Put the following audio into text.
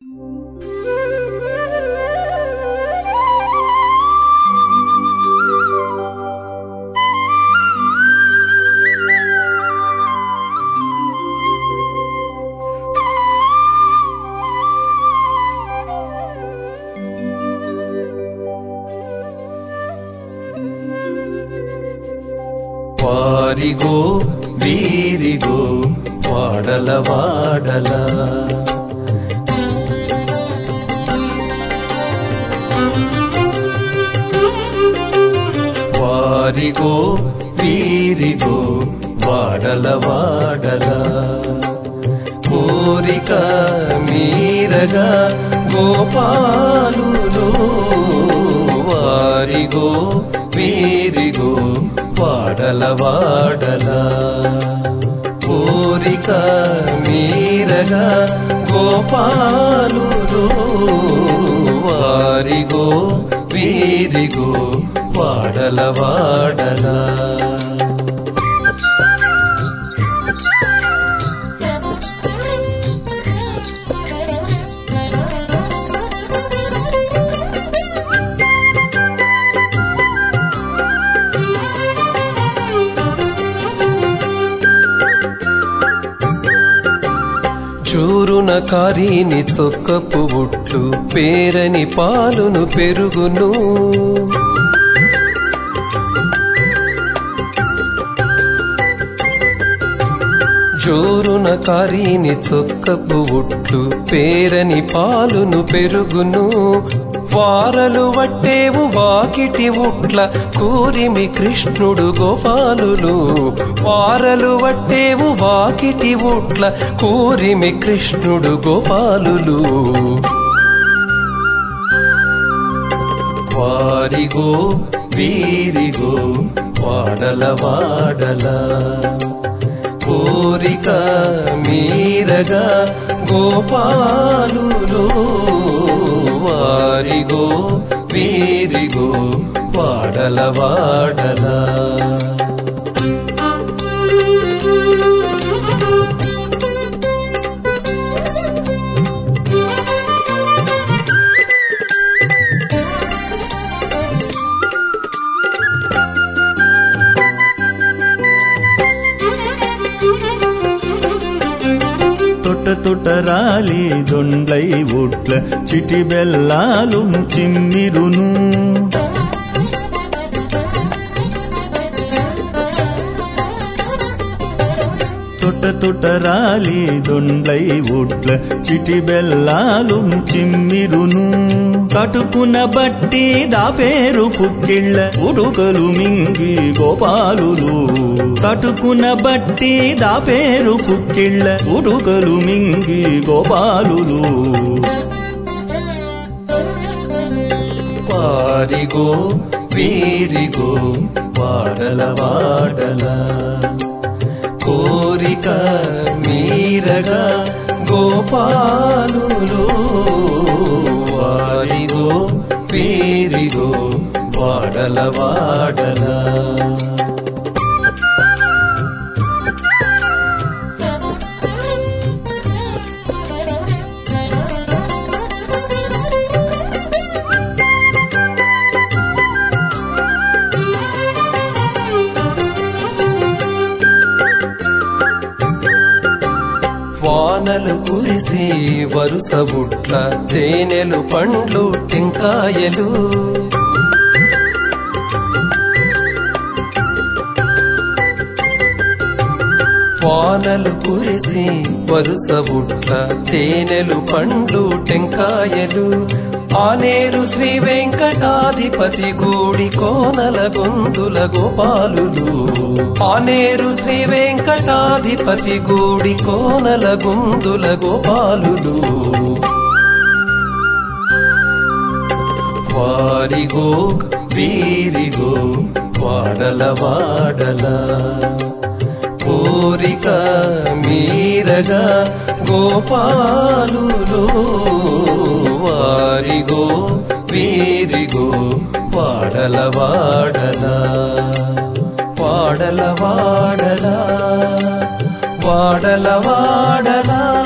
వారిగో వీరిగో వాడల వాడల వారిగో వీరిగో వాడల వాడల కోరిక మీరగా గోపాలులో వారిగో వీరిగో వాడల వాడల కోరిక మీరగా గోపాలులో వారిగో వీరిగో వాడల వాడల చూరున కారీని చొక్కపు బుట్లు పేరని పాలును పెరుగును జోరున కారీని చొక్కపు ఉట్లు పేరని పాలును పెరుగును వారలు వట్టేవు వాకిటి ఉట్ల కూరిమి కృష్ణుడు గోపాలులు వారలు వట్టేవు వాకిటి ఉట్ల కూరిమి కృష్ణుడు గోపాలులు వారిగో వీరిగో వాడల వాడల కోరిక మీరగా గోపాలులో వారిగో వీరిగో వాడల వాడల తొట్ట తొట్ట రాలి దొండ్లై ఒట్ల చిటి బెల్లాలును చిమ్మిరును తొట్ట తొట్ట రాలి దొండ్లై ఒట్ల చిటి బెల్లాలును చిమ్మిరును కటుకున బట్టి దాపేరు పుక్కిళ్ళ ఉడుకలు మింగి గోపాలులు కటుకున బట్టి దాపేరు పుక్కిళ్ళ ఉడుకలు మింగి గోపాలులు వారిగో వీరిగో వాడల వాడల కోరిక మీరగా గోపాలులో వారిగో వీరిగో వాడల వాడల వానలు కురిసి వరుస బుట్ల తేనెలు పండ్లు టెంకాయలు వానలు కురిసి వరుస బుట్ల తేనెలు పండ్లు టెంకాయలు ఆనేరు శ్రీ వెంకటాధిపతి గూడి కోనల గొంతుల గోపాలులు ఆనేరు శ్రీ వెంకటాధిపతి గూడి కోనల గొంతుల గోపాలులు వారిగో వీరిగో వాడల వాడల కోరిక మీరగా గోపాలులో వారిగో వీరిగో వాడల వాడల వాడల వాడల వాడల వాడల